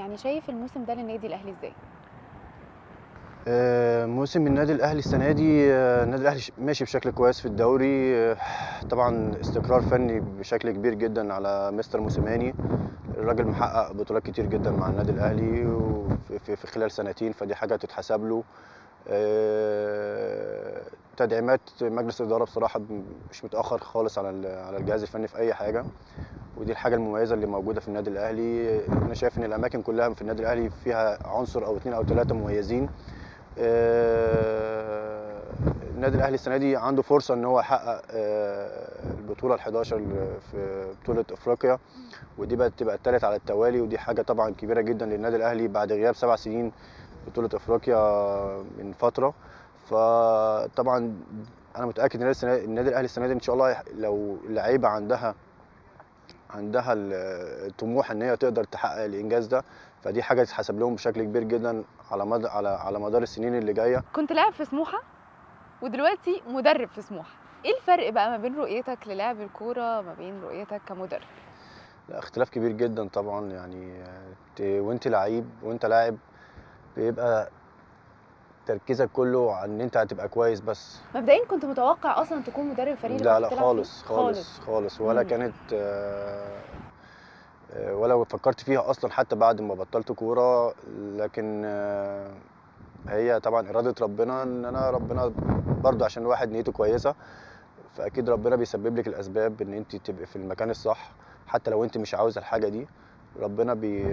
يعني شايف الموسم ده للنادي الاهلي ازاي آه، موسم النادي الاهلي السنه دي آه، النادي الاهلي ش- ماشي بشكل كويس في الدوري آه، طبعا استقرار فني بشكل كبير جدا على مستر موسيماني الراجل محقق بطولات كتير جدا مع النادي الاهلي وفي في- في خلال سنتين فدي حاجه تتحسب له آه، تدعيمات مجلس الاداره بصراحه مش متاخر خالص على ال- على الجهاز الفني في اي حاجه ودي الحاجه المميزه اللي موجوده في النادي الاهلي انا شايف ان الاماكن كلها في النادي الاهلي فيها عنصر او اثنين او ثلاثه مميزين آه، النادي الاهلي السنه دي عنده فرصه ان هو يحقق آه، البطوله ال11 في بطوله افريقيا ودي بقت تبقى الثالث على التوالي ودي حاجه طبعا كبيره جدا للنادي الاهلي بعد غياب سبع سنين بطوله افريقيا من فتره فطبعا انا متاكد ان السنة- النادي الاهلي السنه دي ان شاء الله لو اللعيبه عندها عندها ال- الطموح ان هي تقدر تحقق الانجاز ده فدي حاجه تتحسب لهم بشكل كبير جدا على مدى على على مدار السنين اللي جايه كنت لاعب في سموحه ودلوقتي مدرب في سموحه ايه الفرق بقى ما بين رؤيتك للعب الكوره ما بين رؤيتك كمدرب لا اختلاف كبير جدا طبعا يعني آه، ت- وانت لعيب وانت لاعب بيبقى تركيزك كله على ان انت هتبقى كويس بس مبدئيا كنت متوقع اصلا تكون مدرب فريق اللي لا كنت لا بتلعب خالص فيه؟ خالص خالص ولا مم. كانت آه، آه، ولا فكرت فيها اصلا حتى بعد ما بطلت كوره لكن آه، هي طبعا اراده ربنا ان انا ربنا برضو عشان الواحد نيته كويسه فاكيد ربنا بيسبب لك الاسباب ان انت تبقي في المكان الصح حتى لو انت مش عاوزه الحاجه دي ربنا بي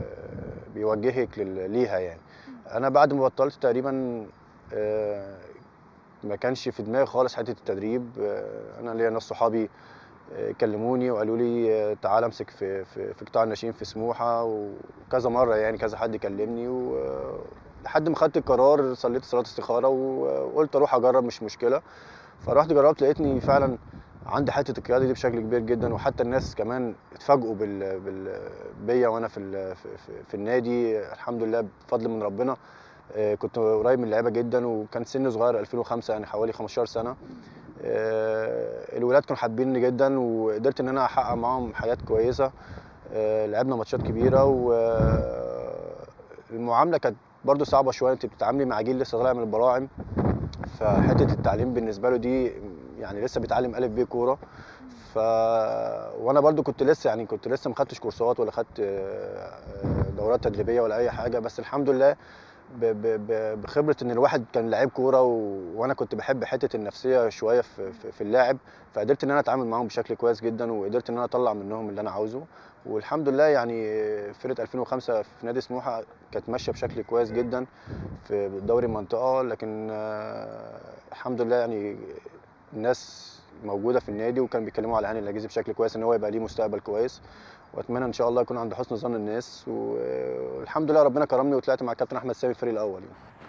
بيوجهك لل- ليها يعني انا بعد ما بطلت تقريبا آه، ما كانش في دماغي خالص حته التدريب آه، انا ليا ناس صحابي آه، كلموني وقالوا لي آه، تعال امسك في في في قطاع الناشئين في سموحه وكذا مره يعني كذا حد كلمني و- لحد ما خدت القرار صليت صلاه استخاره وقلت اروح اجرب مش مشكله فرحت جربت لقيتني فعلا عندي حته القياده دي بشكل كبير جدا وحتى الناس كمان اتفاجئوا بال بال بيا وانا في ال- في, في, في النادي الحمد لله بفضل من ربنا آه، كنت قريب من اللعيبه جدا وكان سني صغير 2005 يعني حوالي 15 سنه آه، الولاد كانوا حابيني جدا وقدرت ان انا احقق معاهم حاجات كويسه آه، لعبنا ماتشات كبيره والمعامله كانت برضو صعبه شويه انت بتتعاملي مع جيل لسه طالع من البراعم فحته التعليم بالنسبه له دي يعني لسه بيتعلم الف ب كوره ف وانا برضو كنت لسه يعني كنت لسه ما خدتش كورسات ولا خدت آه، دورات تدريبيه ولا اي حاجه بس الحمد لله ب- ب- ب- بخبره ان الواحد كان لعيب كوره و... وانا كنت بحب حته النفسيه شويه في, في, في اللاعب فقدرت ان انا اتعامل معاهم بشكل كويس جدا وقدرت ان انا اطلع منهم اللي انا عاوزه والحمد لله يعني فرقه 2005 في نادي سموحه كانت ماشيه بشكل كويس جدا في دوري المنطقه لكن آه، الحمد لله يعني الناس موجوده في النادي وكان بيتكلموا على هاني النجيزي بشكل كويس ان هو يبقى ليه مستقبل كويس واتمنى ان شاء الله يكون عند حسن ظن الناس والحمد لله ربنا كرمني وطلعت مع الكابتن احمد سامي الفريق الاول يعني.